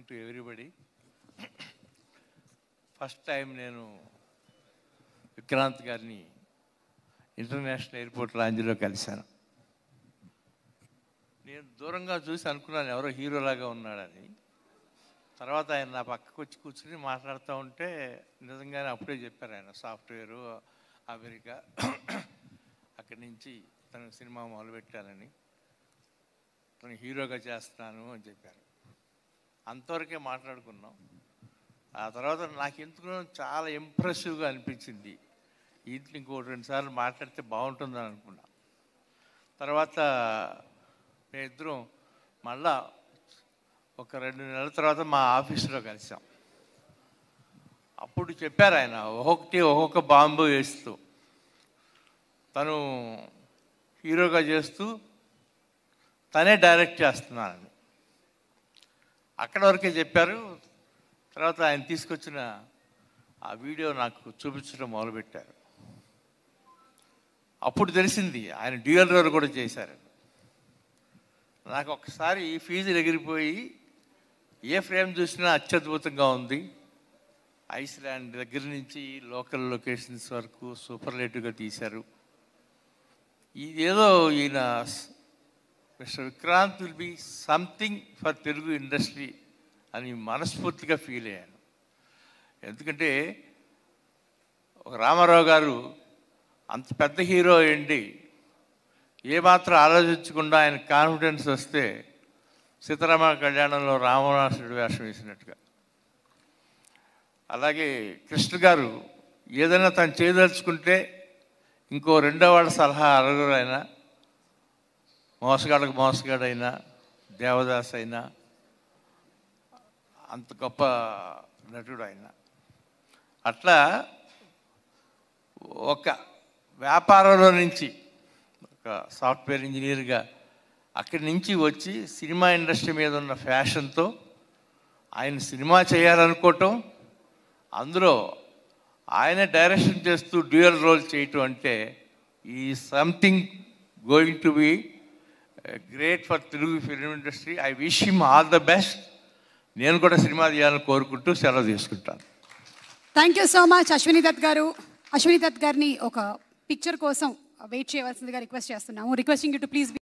morning to everybody first time నేను విక్రాంత్ గారిని international airport లాంజ్లో కలిశాను నేను దూరంగా చూసి అనుకున్నాను ఎవరో హీరోలాగా ఉన్నాడని తర్వాత ఆయన నా పక్కకు వచ్చి కూర్చుని మాట్లాడుతూ ఉంటే నిజంగానే అప్పుడే చెప్పారు ఆయన సాఫ్ట్వేరు అమెరికా అక్కడి నుంచి తను సినిమా మొదలుపెట్టానని తను హీరోగా చేస్తున్నాను అని చెప్పారు అంతవరకే మాట్లాడుకున్నాం ఆ తర్వాత నాకు ఎందుకు చాలా ఇంప్రెసివ్గా అనిపించింది ఇంట్లో ఇంకో రెండు సార్లు మాట్లాడితే బాగుంటుందని అనుకున్నా తర్వాత మేమిద్దరం మళ్ళా ఒక రెండు నెలల తర్వాత మా ఆఫీసులో కలిసాం అప్పుడు చెప్పారు ఆయన ఒక్కొక్కటి ఒక్కొక్క బాంబు వేస్తూ తను హీరోగా చేస్తూ తనే డైరెక్ట్ చేస్తున్నానని అక్కడ వరకే చెప్పారు తర్వాత ఆయన తీసుకొచ్చిన ఆ వీడియో నాకు చూపించడం మొదలుపెట్టారు అప్పుడు తెలిసింది ఆయన డ్యూయల్ రోల్ కూడా చేశారు నాకు ఒకసారి ఈ ఫీజులు ఎగిరిపోయి ఏ ఫ్రేమ్ చూసినా అత్యద్భుతంగా ఉంది ఐస్లాండ్ దగ్గర నుంచి లోకల్ లొకేషన్స్ వరకు సూపర్లేటివ్గా తీశారు ఇదేదో ఈయన mister Vikrant will be something for Telugu industry అని మనస్ఫూర్తిగా ఫీల్ అయ్యాను ఎందుకంటే ఒక రామారావు గారు అంత పెద్ద హీరో ఏంటి ఏమాత్రం ఆలోచించకుండా ఆయన కాన్ఫిడెన్స్ వస్తే సీతారామ కళ్యాణంలో రామనాసుడు వేషం వేసినట్టుగా అలాగే కృష్ణ గారు ఏదైనా తను చేయదలుచుకుంటే ఇంకో రెండో వాళ్ళ సలహా అడగరు ఆయన మోసగాళ్ళకు మోసగాడైనా దేవదాస్ అయినా అంత గొప్ప నటుడు ఆయన అట్లా ఒక వ్యాపారంలో నుంచి ఒక సాఫ్ట్వేర్ ఇంజనీర్గా అక్కడి నుంచి వచ్చి సినిమా ఇండస్ట్రీ మీద ఉన్న ఫ్యాషన్తో ఆయన సినిమా చేయాలనుకోవటం అందులో ఆయన డైరెక్షన్ చేస్తూ డ్యూయల్ రోల్ చేయటం అంటే ఈ something going to be great for Telugu film industry I wish him all the best నేను కూడా సినిమా తీయాలని కోరుకుంటూ సెలవు తీసుకుంటాను thank you so much Ashwini Dutt గారు అశ్విని దత్ గారిని ఒక పిక్చర్ కోసం వెయిట్ చేయవలసిందిగా రిక్వెస్ట్ చేస్తున్నాము రిక్వెస్టింగ్ యూ టు ప్లీజ్